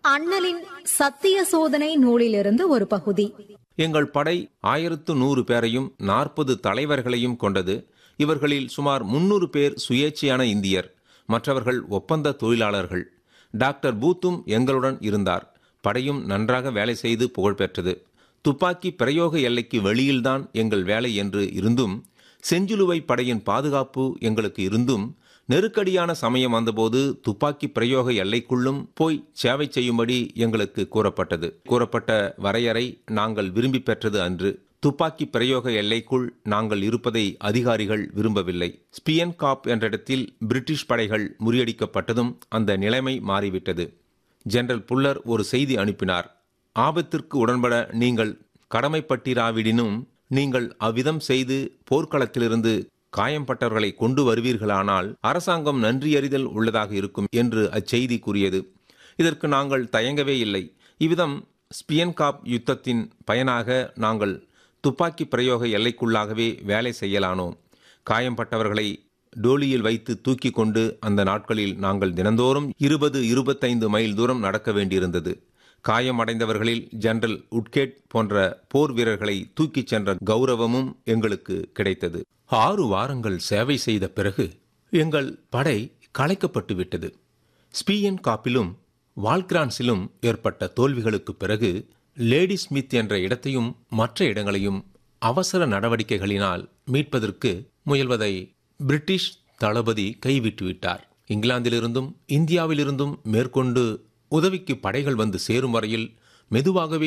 அண்ணலின் சத்திய சோதனை நூலிலிருந்து ஒரு பகுதி எங்கள் படை ஆயிரத்து நூறு பேரையும் நாற்பது தலைவர்களையும் கொண்டது இவர்களில் சுமார் முன்னூறு பேர் சுயேட்சையான இந்தியர் மற்றவர்கள் ஒப்பந்த தொழிலாளர்கள் டாக்டர் பூத்தும் எங்களுடன் இருந்தார் படையும் நன்றாக வேலை செய்து புகழ்பெற்றது துப்பாக்கி பிரயோக எல்லைக்கு வெளியில்தான் எங்கள் வேலை என்று இருந்தும் செஞ்சிலுவை படையின் பாதுகாப்பு எங்களுக்கு இருந்தும் நெருக்கடியான சமயம் வந்தபோது துப்பாக்கி பிரயோக எல்லைக்குள்ளும் போய் சேவை செய்யும்படி எங்களுக்கு கூறப்பட்டது கூறப்பட்ட வரையறை நாங்கள் விரும்பி பெற்றது அன்று துப்பாக்கி பிரயோக எல்லைக்குள் நாங்கள் இருப்பதை அதிகாரிகள் விரும்பவில்லை ஸ்பியன் காப் என்ற இடத்தில் பிரிட்டிஷ் படைகள் முறியடிக்கப்பட்டதும் அந்த நிலைமை மாறிவிட்டது ஜெனரல் புல்லர் ஒரு செய்தி அனுப்பினார் ஆபத்திற்கு உடன்பட நீங்கள் கடமைப்பட்டிராவிடினும் நீங்கள் அவ்விதம் செய்து போர்க்களத்திலிருந்து காயம்பட்டவர்களை கொண்டு வருவீர்களானால் அரசாங்கம் நன்றியறிதல் உள்ளதாக இருக்கும் என்று அச்செய்தி கூறியது இதற்கு நாங்கள் தயங்கவே இல்லை இவ்விதம் ஸ்பியன்காப் யுத்தத்தின் பயனாக நாங்கள் துப்பாக்கி பிரயோக எல்லைக்குள்ளாகவே வேலை செய்யலானோம் காயம்பட்டவர்களை டோலியில் வைத்து தூக்கி கொண்டு அந்த நாட்களில் நாங்கள் தினந்தோறும் இருபது இருபத்தைந்து மைல் தூரம் நடக்க வேண்டியிருந்தது காயமடைந்தவர்களில் ஜெனரல் உட்கேட் போன்ற போர் வீரர்களை தூக்கிச் சென்ற கௌரவமும் எங்களுக்கு கிடைத்தது ஆறு வாரங்கள் சேவை செய்த பிறகு எங்கள் படை கலைக்கப்பட்டு விட்டது ஸ்பீயன் காப்பிலும் வால்கிரான்ஸிலும் ஏற்பட்ட தோல்விகளுக்கு பிறகு லேடி ஸ்மித் என்ற இடத்தையும் மற்ற இடங்களையும் அவசர நடவடிக்கைகளினால் மீட்பதற்கு முயல்வதை பிரிட்டிஷ் தளபதி கைவிட்டு விட்டார் இங்கிலாந்திலிருந்தும் இந்தியாவிலிருந்தும் மேற்கொண்டு உதவிக்கு படைகள் வந்து சேரும் வரையில் மெதுவாகவே